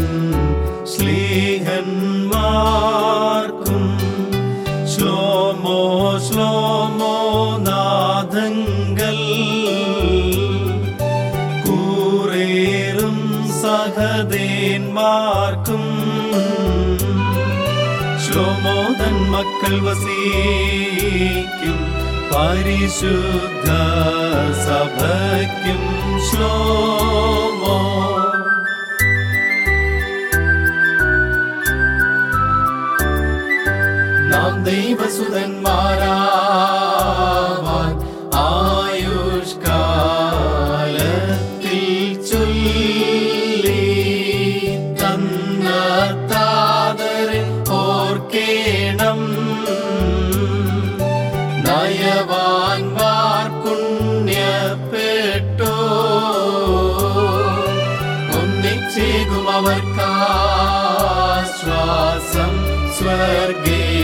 ശ്ലീഹന്മാർക്കും ശ്ലോമോ ശ്ലോമോ നാദങ്ങൾ കൂറേറും സഹദേന്മാർക്കും ശ്ലോമോദൻ മക്കൾ വസിക്കും പരിശുദ്ധ സഭയ്ക്കും ശ്ലോമോ നാം ദൈവസുതന്മാരാവാൻ ആയുഷ്കാലത്തിൽ ചൊല്ലി തന്ന താതരെ ഓർക്കേണം നയവാൻമാർ പുണ്യപ്പെട്ടോ ഒന്നിച്ചേകും അവർക്കാശ്വാസം സ്വർഗേ